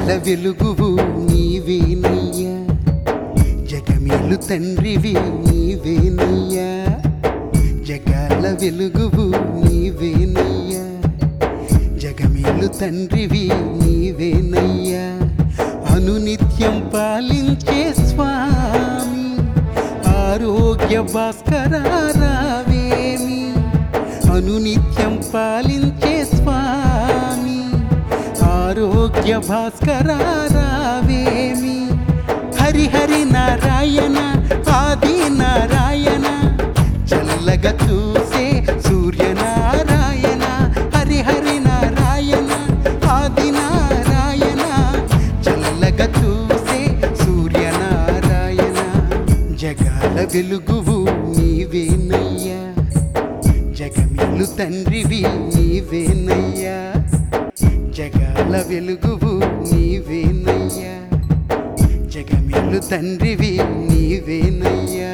జగాల వెలుగువు నీవేనయ్యా జగమేలు తండ్రివి నీవేనయ్యా జగాల వెలుగువు నీవేనయ్యా జగమేలు తండ్రివి నీవేనయ్యా అనునిత్యం పాలించే స్వామి ఆరోగ్య భాస్కరారావేమి అనునిత్యం పాలించే స్వామి ఆరోగ్య భాస్కరారావేమి హరిహరి నారాయణ ఆది నారాయణ చల్లగా చూసే సూర్యనారాయణ హరిహరి నారాయణ ఆది నారాయణ చల్లగా చూసే సూర్యనారాయణ జగాల వెలుగువు నీవేనయ్యా జగమిల్లు తండ్రివి నీవేనయ్యా జగాల వెలుగువు నీవేనయ్యా జగమిల్లు తండ్రివి నీవేనయ్యా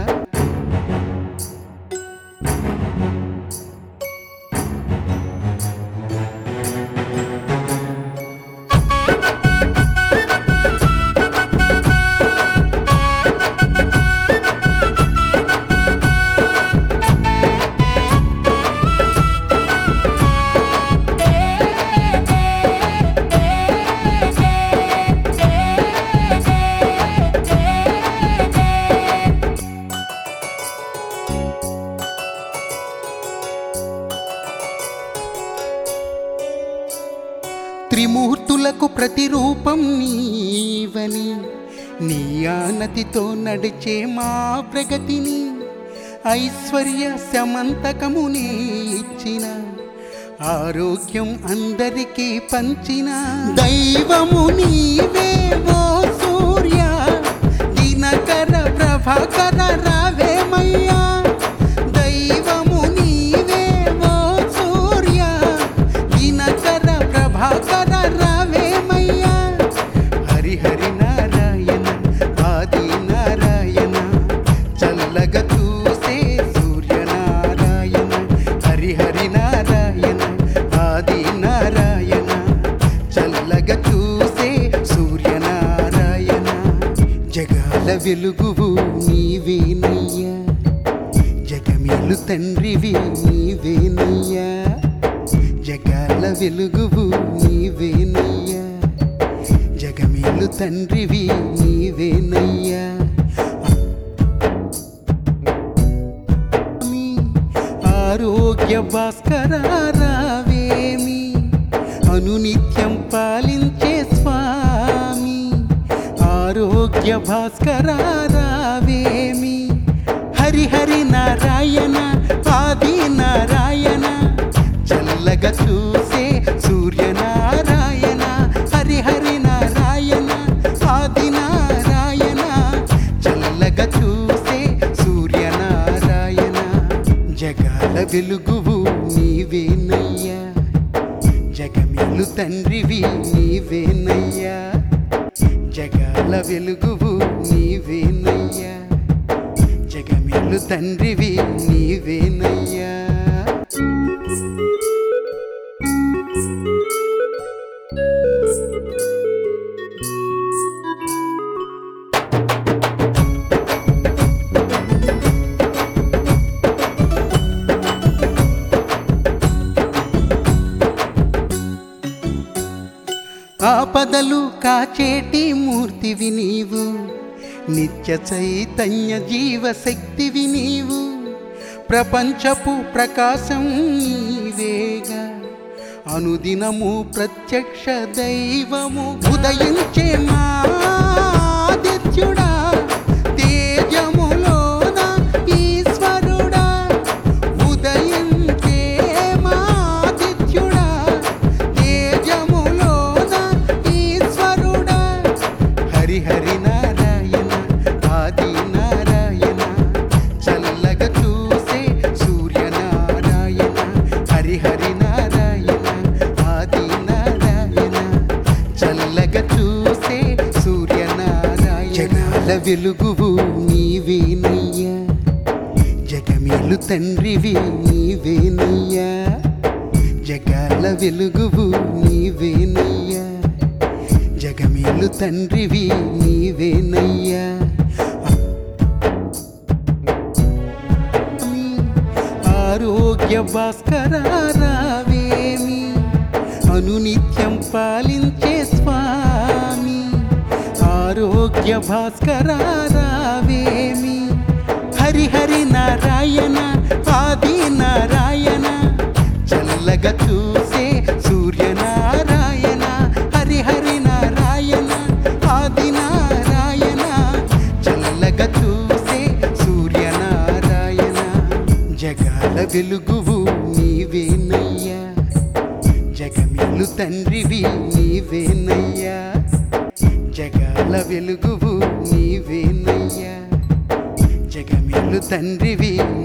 త్రిమూర్తులకు ప్రతిరూపం నీవని నీ ఆనతితో నడిచే మా ప్రగతిని ఐశ్వర్య సమంతకముని ఇచ్చిన ఆరోగ్యం అందరికీ పంచిన దైవము నీవే ఓ సూర్య దినకర ప్రభాకర రావేమయ్యా దైవము నీవే ఓ సూర్య దినకర ప్రభాకర రావేమయ్యా హరిహరి నారాయణ ఆది నారాయణ చల్లగా చూసే సూర్యనారాయణ హరిహరి నారాయణ ఆది నారాయణ చల్లగా చూసే సూర్యనారాయణ జగాల వెలుగువు నీవేనయ్యా జగమేలు తండ్రివి నీవేనయ్యా జగాల వెలుగువు నీవేనయ్యా జగమేలు తండ్రివి నీవేనయ్యా స్వామి, ఆరోగ్య భాస్కరారావేమి అనునిత్యం పాలించే స్వామి ఆరోగ్య భాస్కరారావేమి హరిహరి నారాయణ ఆది నారాయణ చల్లగా చూసే సూర్యనారాయణ హరిహరి నారాయణ ఆది నారాయణ చల్లగా చూసే సూర్యనారాయణ జగాల వెలుగువు నీవేనయ్యా జగమేలు తండ్రివి నీవేనయ్యా జగాల వెలుగువు నీవేనయ్యా జగమేలు తండ్రివి నీవేనయ్యా ఆపదలు కాచేటి మూర్తివి నీవు నిత్య చైతన్య జీవశక్తివి నీవు ప్రపంచపు ప్రకాశం నీవేగా అనుదినము ప్రత్యక్ష దైవము ఉదయించే మా ఆదిత్యుడా తేజములోన ఈశ్వరుడా ఉదయించే మా ఆదిత్యుడా తేజములోన ఈశ్వరుడా హరిహరి నారాయణ ఆది నారాయణ చల్లగా చూసే సూర్యనారాయణ హరిహరి నారాయణ ఆది నారాయణ చల్లగా చూసే సూర్యనారాయణ జగాల వెలుగువు నీవేనయ్యా జగమేలు తండ్రివి నీవేనయ్యా జగాల వెలుగువు నీవేనయ్యా జగమేలు తండ్రివి నీవేనయ్యా ఆరోగ్య భాస్కరారావేమి అనునిత్యం పాలించే స్వామి ఆరోగ్య భాస్కరారావేమి హరిహరి నారాయణ ఆది నారాయణ చల్లగా చూసే సూర్యనారాయణ హరిహరి నారాయణ ఆది నారాయణ చల్లగా చూసే సూర్యనారాయణ జగాల వెలుగువు నీవేనయ్యా జగమేలు తండ్రివి నీవేనయ్యా జగాల వెలుగువు నీవేనయ్యా జగమేలు తండ్రివి